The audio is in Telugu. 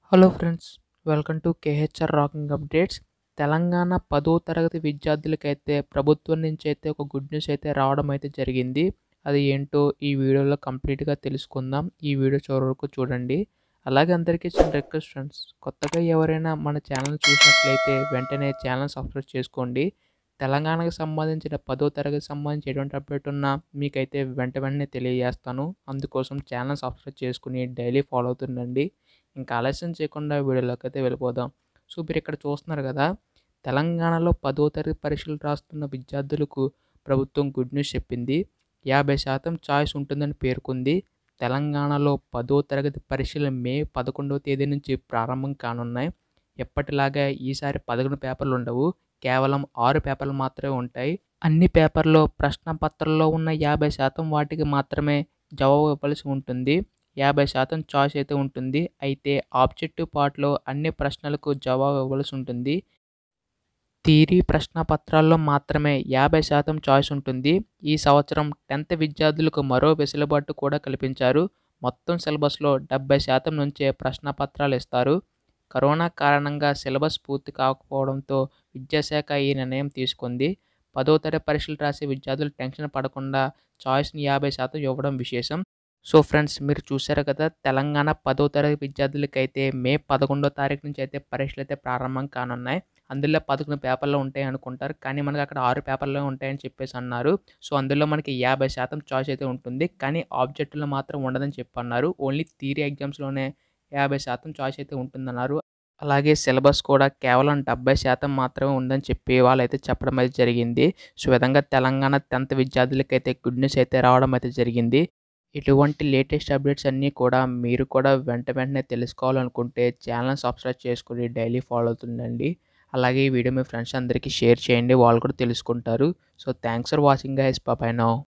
hello friends welcome to KHR rocking updates Telangana పదో తరగతి విద్యార్థులకైతే ప్రభుత్వం నుంచి అయితే ఒక గుడ్ న్యూస్ అయితే రావడం అయితే జరిగింది అది ఏంటో ఈ వీడియోలో కంప్లీట్గా తెలుసుకుందాం ఈ వీడియో చివరి వరకు చూడండి అలాగే అందరికీ చిన్న రిక్వెస్ట్ ఫ్రెండ్స్ కొత్తగా ఎవరైనా మన ఛానల్ చూసినట్లయితే వెంటనే ఛానల్ సబ్స్క్రైబ్ చేసుకోండి తెలంగాణకు సంబంధించిన పదో తరగతి సంబంధించి ఎటువంటి అప్డేట్ ఉన్నా మీకైతే వెంట వెంటనే తెలియజేస్తాను అందుకోసం ఛానల్ సబ్స్క్రైబ్ చేసుకుని డైలీ ఫాలో అవుతుండండి ఇంకా ఆలస్యం చేయకుండా వీడియోలోకి అయితే వెళ్ళిపోదాం సో మీరు ఇక్కడ చూస్తున్నారు కదా తెలంగాణలో పదో తరగతి పరీక్షలు రాస్తున్న విద్యార్థులకు ప్రభుత్వం గుడ్ న్యూస్ చెప్పింది యాభై శాతం చాయిస్ ఉంటుందని పేర్కొంది తెలంగాణలో పదో తరగతి పరీక్షలు మే పదకొండవ తేదీ నుంచి ప్రారంభం కానున్నాయి ఎప్పటిలాగా ఈసారి పదకొండు పేపర్లు ఉండవు కేవలం ఆరు పేపర్లు మాత్రమే ఉంటాయి అన్ని పేపర్లో ప్రశ్న పత్రంలో ఉన్న యాభై శాతం వాటికి మాత్రమే జవాబు ఇవ్వాల్సి ఉంటుంది యాభై శాతం చాయిస్ అయితే ఉంటుంది అయితే ఆబ్జెక్టివ్ పార్ట్లో అన్ని ప్రశ్నలకు జవాబు ఇవ్వాల్సి ఉంటుంది థీరీ ప్రశ్న పత్రాల్లో మాత్రమే యాభై శాతం చాయిస్ ఉంటుంది ఈ సంవత్సరం టెన్త్ విద్యార్థులకు మరో వెసులుబాటు కూడా కల్పించారు మొత్తం సిలబస్లో డెబ్బై శాతం నుంచే ప్రశ్న పత్రాలు ఇస్తారు కరోనా కారణంగా సిలబస్ పూర్తి కాకపోవడంతో విద్యాశాఖ ఈ నిర్ణయం తీసుకుంది పదో తరగతి పరీక్షలు రాసే విద్యార్థులు టెన్షన్ పడకుండా చాయిస్ని యాభై శాతం ఇవ్వడం విశేషం సో ఫ్రెండ్స్ మీరు చూసారు కదా తెలంగాణ పదో తరగతి విద్యార్థులకైతే మే పదకొండో తారీఖు నుంచి అయితే పరీక్షలు అయితే ప్రారంభం కానున్నాయి అందులో పదకొండు పేపర్లు ఉంటాయి అనుకుంటారు కానీ మనకి అక్కడ ఆరు పేపర్లు ఉంటాయని చెప్పేసి అన్నారు సో అందులో మనకి యాభై శాతం చాయిస్ అయితే ఉంటుంది కానీ ఆబ్జెక్టులో మాత్రం ఉండదని చెప్పి అన్నారు ఓన్లీ థియరీ ఎగ్జామ్స్లోనే యాభై శాతం చాయిస్ అయితే ఉంటుందన్నారు అలాగే సిలబస్ కూడా కేవలం డెబ్బై శాతం మాత్రమే ఉందని చెప్పి వాళ్ళైతే చెప్పడం అయితే జరిగింది సో ఈ విధంగా తెలంగాణ టెన్త్ విద్యార్థులకైతే గుడ్ న్యూస్ అయితే రావడం అయితే జరిగింది ఇటువంటి లేటెస్ట్ అప్డేట్స్ అన్నీ కూడా మీరు కూడా వెంట వెంటనే తెలుసుకోవాలనుకుంటే ఛానల్ సబ్స్క్రైబ్ చేసుకుని డైలీ ఫాలో అవుతుండండి అలాగే ఈ వీడియో మీ ఫ్రెండ్స్ అందరికీ షేర్ చేయండి వాళ్ళు కూడా తెలుసుకుంటారు so thanks for watching guys bye now